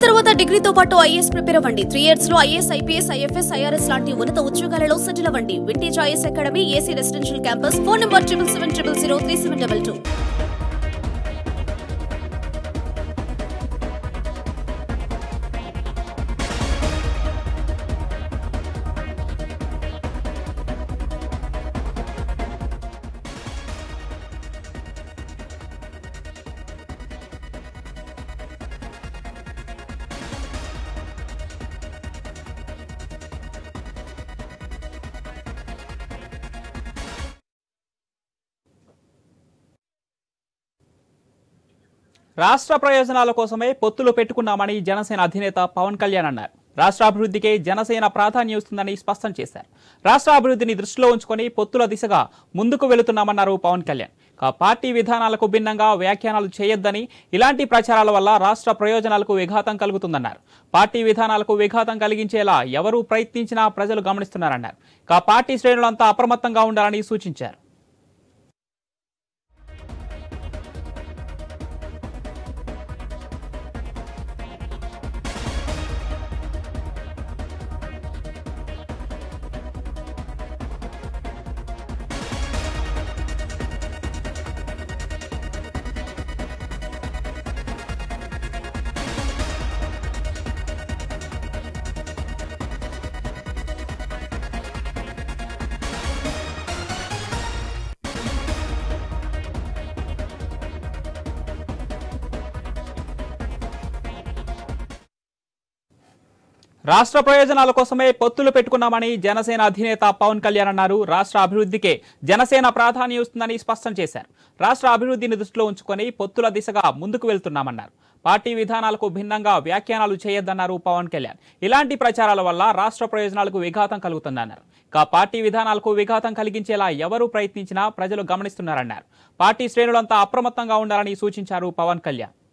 తర్వాత డిగ్రీతో పాటు ఐఏఎస్ ప్రిపేర్ అవ్వండి త్రీ ఇయర్స్ లో ఐఏఎస్ ఐపీఎస్ ఐఎఫ్ఎస్ ఐఆర్ఎస్ లాంటి ఉన్నత ఉద్యోగాలలో సెటిల్ అవ్వండి vintage IS academy AC residential campus phone number triple seven triple zero three seven double two రాష్ట్ర ప్రయోజనాల కోసమే పొత్తులు పెట్టుకున్నామని జనసేన అధినేత పవన్ కళ్యాణ్ అన్నారు రాష్ట్ర అభివృద్ధికే జనసేన ప్రాధాన్యం ఇస్తుందని స్పష్టం చేశారు రాష్ట్ర అభివృద్ధిని దృష్టిలో ఉంచుకొని పొత్తుల దిశగా ముందుకు వెళుతున్నామన్నారు పవన్ కళ్యాణ్ ఇక పార్టీ విధానాలకు భిన్నంగా వ్యాఖ్యానాలు చేయొద్దని ఇలాంటి ప్రచారాల వల్ల రాష్ట్ర ప్రయోజనాలకు విఘాతం కలుగుతుందన్నారు పార్టీ విధానాలకు విఘాతం కలిగించేలా ఎవరు ప్రయత్నించినా ప్రజలు గమనిస్తున్నారన్నారు ఇక పార్టీ శ్రేణులంతా అప్రమత్తంగా ఉండాలని సూచించారు రాష్ట్ర ప్రయోజనాల కోసమే పొత్తులు పెట్టుకున్నామని జనసేన అధినేత పవన్ కళ్యాణ్ అన్నారు రాష్ట్ర అభివృద్ధికే జనసేన ప్రాధాన్యం ఇస్తుందని స్పష్టం చేశారు రాష్ట్ర అభివృద్ధిని దృష్టిలో ఉంచుకొని పొత్తుల దిశగా ముందుకు వెళ్తున్నామన్నారు పార్టీ విధానాలకు భిన్నంగా వ్యాఖ్యానాలు చేయొద్దన్నారు పవన్ కళ్యాణ్ ఇలాంటి ప్రచారాల వల్ల రాష్ట్ర ప్రయోజనాలకు విఘాతం కలుగుతుందన్నారు ఇక పార్టీ విధానాలకు విఘాతం కలిగించేలా ఎవరు ప్రయత్నించినా ప్రజలు గమనిస్తున్నారన్నారు పార్టీ శ్రేణులంతా అప్రమత్తంగా ఉండాలని సూచించారు పవన్ కళ్యాణ్